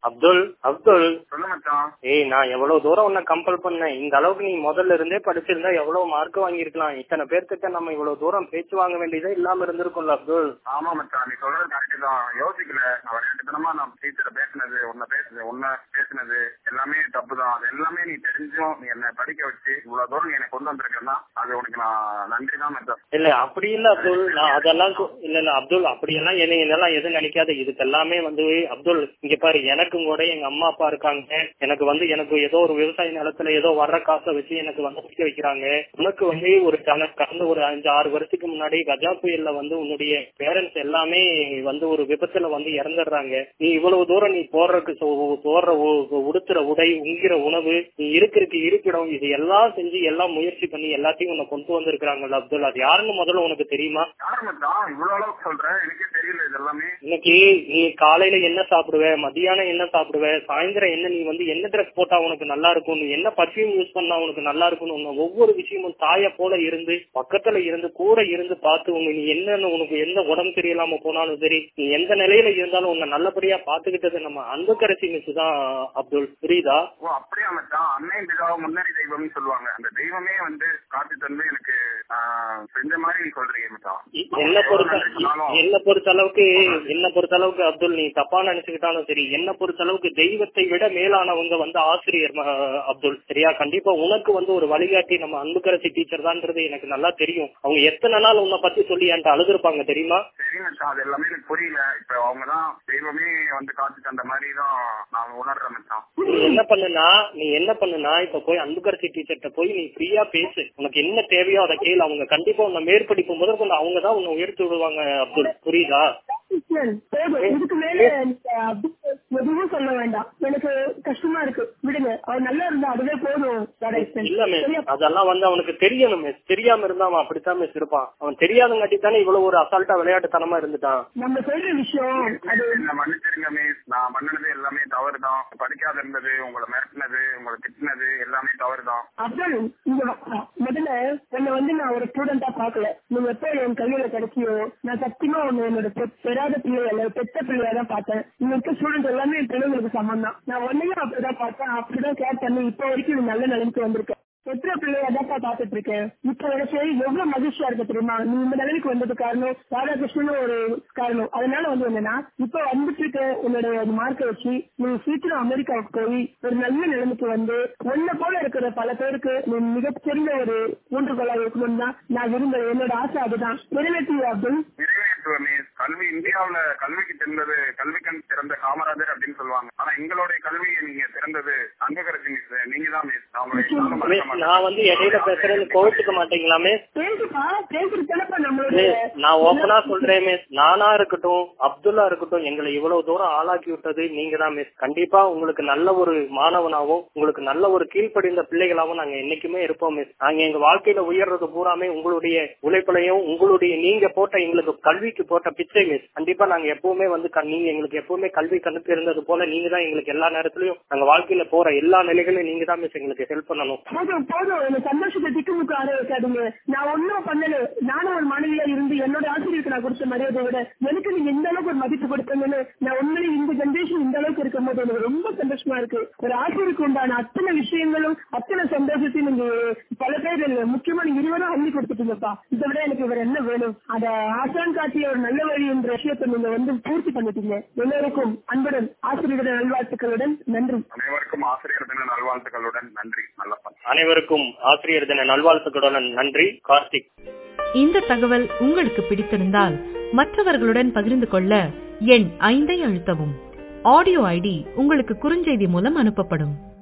அப்துல் அப்துல் சொல்லு மச்சான் ஏய் நான் எவ்வளவு தூரம் உன்னை கம்பல் பண்ணேன் இந்த அளவுக்கு நீ முதல்ல இருந்தே படிச்சிருந்தா எவ்வளவு மார்க் வாங்கியிருக்கலாம் இத்தனை பேர்த்திட்ட நம்ம இவ்வளவு தூரம் பேச்சு வாங்க வேண்டியதே இல்லாம இருந்திருக்கும்ல அப்துல் ஆமா மச்சான் நீ சொல்றது கரெக்ட் தான் யோசிக்கல நான் விளையாட்டுத்தனமா நான் டீச்சரை பேசினது உன்னை பேசுனது உன்னை பேசினது எல்லாமே தப்பு தான் அது எல்லாமே நீ தெரிஞ்சும் நீ என்ன படிக்க வச்சு இவ்வளவு தூரம் நீ என்னை கொண்டு வந்திருக்கேன்னா அது உனக்கு நான் நன்றி தான் மச்சான் இல்ல அப்படி இல்ல அப்துல் நான் அதெல்லாம் சொ- இல்ல இல்ல அப்துல் அப்படியெல்லாம் என்ன இதெல்லாம் எதுவும் நினைக்காத இதுக்கு எல்லாமே வந்து அப்துல் இங்க பாரு எனக்கும் கூட எங்க அம்மா அப்பா இருக்காங்க எனக்கு வந்து எனக்கு ஏதோ ஒரு விவசாய நிலத்துல ஏதோ வர்ற காசை வச்சு எனக்கு வந்து படிக்க வைக்கிறாங்க உனக்கு வந்து ஒரு கல- கடந்த ஒரு அஞ்சு ஆறு வருஷத்துக்கு முன்னாடி கஜா புயல்ல வந்து உன்னுடைய பேரண்ட்ஸ் எல்லாமே வந்து ஒரு விபத்துல வந்து இறந்துடுறாங்க நீ இவ்வளவு தூரம் நீ போடுறதுக்கு சொ- போடுற உ- உடுத்துற உடை உங்கிற உணவு நீ இருக்கிறதுக்கு இருப்பிடம் இது எல்லாம் செஞ்சு எல்லாம் முயற்சி பண்ணி எல்லாத்தையும் உன்னை கொண்டு வந்திருக்கிறாங்கல்ல அப்துல் அது யாருன்னு முதல்ல உனக்கு தெரியுமா யார் மச்சான் இவ்வளவு அளவுக்கு சொல்றேன் எனக்கே தெரியல இது எல்லாமே இன்னைக்கு நீ காலையில என்ன சாப்பிடுவ மதியானம் என்ன சாப்பிடுவ சாயந்தரம் என்ன நீ வந்து என்ன ட்ரெஸ் போட்டா உனக்கு நல்லா இருக்கும் நீ என்ன பர்ஃபியூம் யூஸ் பண்ணா உனக்கு நல்லா இருக்கும்னு உன்னை ஒவ்வொரு விஷயமும் தாய போல இருந்து பக்கத்துல இருந்து கூட இருந்து பார்த்து உங்க நீ என்னன்னு உனக்கு எந்த உடம்பு சரியில்லாம போனாலும் சரி நீ எந்த நிலையில இருந்தாலும் உன்னை நல்லபடியா பாத்துக்கிட்டது நம்ம அன்புக்கரசி மிஸ் தான் அப்துல் புரியுதா ஓ அப்படியா மச்சான் அன்னையின் பிதாவை முன்னறி தெய்வம்னு சொல்லுவாங்க அந்த தெய்வமே வந்து காத்து தந்து எனக்கு ஆஹ், செஞ்ச மாதிரி நீ சொல்றீங்க மச்சான் என்ன பொறுத்த நன்றி சொன்னாலும் என்ன பொறுத்த அளவுக்கு என்ன பொறுத்த அளவுக்கு அப்துல் நீ தப்பா நினைச்சுக்கிட்டாலும் சரி என்ன பொறுத்த அளவுக்கு தெய்வத்தை விட மேலானவங்க வந்து ஆசிரியர் ம- அப்துல் சரியா கண்டிப்பா உனக்கு வந்து ஒரு வழிகாட்டி நம்ம அன்புக்கரசி டீச்சர் தான்ன்றது எனக்கு நல்லா தெரியும் அவங்க எத்தனை நாள் உன்னை பத்தி சொல்லி என்கிட்ட அழுதுருப்பாங்க தெரியுமா சரி மச்சான் அது எல்லாமே எனக்கு புரியல இப்ப அவங்க தான் தெய்வமே வந்து காத்து தந்த மாதிரி தான் நான் உணர்றேன் மச்சான் நீ என்ன பண்ணுனா நீ என்ன பண்ணுனா இப்ப போய் அன்புக்கரசி டீச்சர்கிட்ட போய் நீ ஃப்ரீயா பேசு உனக்கு என்ன தேவையோ அதை கேளு அவங்க கண்டிப்பா உன்னை மேற்படிப்பு முதல் கொண்டு அவங்க தான் உன்னை உயர்த்தி விடுவாங்க அப்துல் புரியுதா கிருஷ்ணன், போதும் இதுக்கு மேல எனக்கு அப்படி எதுவும் சொல்ல வேண்டாம் எனக்கு கஷ்டமா இருக்கு விடுங்க அவர் நல்லா இருந்தா அதுவே போதும் ராதாகிருஷ்ணன். இல்ல மிஸ் சரியா? அதெல்லாம் வந்து அவனுக்கு தெரியணும் மிஸ் தெரியாம இருந்தா அவன் அப்படித்தான் மிஸ் இருப்பான் அவன் தெரியாதங்காட்டி தானே இவ்வளவு ஒரு அசால்ட்டா விளையாட்டுத்தனமா இருந்துட்டான் நம்ம சொல்ற விஷயம் அது என்ன மன்னிச்சிருங்க மிஸ் நான் பண்ணது எல்லாமே தவறு தான் படிக்காத இருந்தது உங்களை மிரட்டினது உங்களை திட்டினது எல்லாமே தவறு தான் அப்துல் இங்க வா. முதல்ல உன்னை வந்து நான் ஒரு ஸ்டூடெண்டா பாக்கல நீங்க எப்ப என் கையில கிடைச்சியோ நான் சத்தியமா உன்னை என்னோட பெ- பெறாத பிள்ளை அல்ல பெத்த பிள்ளையா தான் பார்த்தேன் இங்க இருக்க ஸ்டூடெண்ட் எல்லாமே என் பிள்ளைங்களுக்கு சமம் தான் நான் உன்னையும் அப்படிதான் பார்த்தேன் அப்படிதான் கேர் பண்ணி இப்ப வரைக்கும் நீ நல்ல நிலைமைக்கு வந்திருக்க எத்தனை பிள்ளைய அதாப்பா பாத்துட்டு இருக்கேன் இப்ப எனக்கு எவ்வளவு மகிழ்ச்சியா இருக்கு தெரியுமா நீ இந்த நிலைமைக்கு வந்தது காரணம் ராதாகிருஷ்ணன் ஒரு காரணம் அதனால வந்து என்னன்னா இப்ப வந்துட்டு இருக்க உன்னோட மார்க்கை வச்சு நீ சீக்கிரம் அமெரிக்காவுக்கு போய் ஒரு நல்ல நிலைமைக்கு வந்து உன்னை போல இருக்கிற பல பேருக்கு நீ மிகப்பெரிய ஒரு ஊன்றுகோலா இருக்கணும்னு தான் நான் விரும்புறேன் என்னோட ஆசை அதுதான் நிறைவேற்றி அப்துல் நிறைவேற்றுவ மிஸ் கல்வி இந்தியாவுல கல்விக்கு திறந்தது கல்விக்கண் திறந்த காமராஜர் அப்படின்னு சொல்லுவாங்க ஆனா எங்களுடைய கல்வியை நீங்க திறந்தது அன்பகரசி மிஸ் நீங்க தான் மிஸ் நான் உங்களை என்னாலும் மறக்க மிஸ் மாட்டேன். நான் வந்து இடையில பேசுறேன்னு கோவிச்சுக்க மாட்டீங்களா மிஸ் பேசுப்பா பேசுறது தானப்பா நம்மளுடைய மிஸ், நான் ஓப்பனா சொல்றேன் மிஸ் நானா இருக்கட்டும் அப்துல்லா இருக்கட்டும் எங்களை இவ்வளவு தூரம் ஆளாக்கி விட்டது நீங்க தான் மிஸ் கண்டிப்பா உங்களுக்கு நல்ல ஒரு மாணவனாவும் உங்களுக்கு நல்ல ஒரு கீழ்ப்படிந்த பிள்ளைகளாவும் நாங்க என்னைக்குமே இருப்போம் மிஸ் நாங்க எங்க வாழ்க்கையில உயர்றது பூராமே உங்களுடைய உழைப்புலையும் உங்களுடைய நீங்க போட்ட எங்களுக்கு கல்விக்கு போட்ட பிச்சை மிஸ் கண்டிப்பா நாங்க எப்பவுமே வந்து க- நீங்க எங்களுக்கு எப்பவுமே கல்வி கணக்கு இருந்தது போல நீங்க தான் எங்களுக்கு எல்லா நேரத்திலயும் நாங்க வாழ்க்கையில போற எல்லா நிலைகளையும் நீங்க தான் மிஸ் எங்களுக்கு ஹெல்ப் பண்ணணும் போதும் போதும் எனக்கு சந்தோஷத்தை திக்குமுக்கு ஆட வைக்காதீங்க நான் ஒன்னும் பண்ணல நானும் ஒரு மனைவியா இருந்து என்னோட ஆசிரியருக்கு நான் கொடுத்த மரியாதை விட எனக்கு நீங்க இந்த அளவுக்கு ஒரு மதிப்பு கொடுத்தீங்கன்னு நான் உண்மையிலே இந்த ஜென்ரேஷன் இந்த அளவுக்கு இருக்கும் போது எனக்கு ரொம்ப சந்தோஷமா இருக்கு ஒரு ஆசிரியருக்கு உண்டான அத்தனை விஷயங்களும் அத்தனை சந்தோஷத்தையும் நீங்க பல பேர் இல்ல முக்கியமா நீங்க இருவரும் அள்ளி கொடுத்துட்டீங்கப்பா இதை விட எனக்கு வேற என்ன வேணும் அத ஆசான் காட்டிய ஒரு நல்ல வழி என்ற விஷயத்தை நீங்க வந்து பூர்த்தி பண்ணிட்டீங்க எல்லோருக்கும் அன்புடன் ஆசிரியர் நல்வாழ்த்துக்களுடன் நன்றி அனைவருக்கும் ஆசிரியர் தின நல்வாழ்த்துக்களுடன் நன்றி நல்லப்பா அனைவருக்கும் ஆசிரியர் தின நல்வாழ்த்துக்களுடன் நன்றி கார்த்திக் இந்த தகவல் உங்களுக்கு பிடித்திருந்தால் மற்றவர்களுடன் பகிர்ந்து கொள்ள எண் ஐந்தை அழுத்தவும் ஆடியோ ஐடி உங்களுக்கு குறுஞ்செய்தி மூலம் அனுப்பப்படும்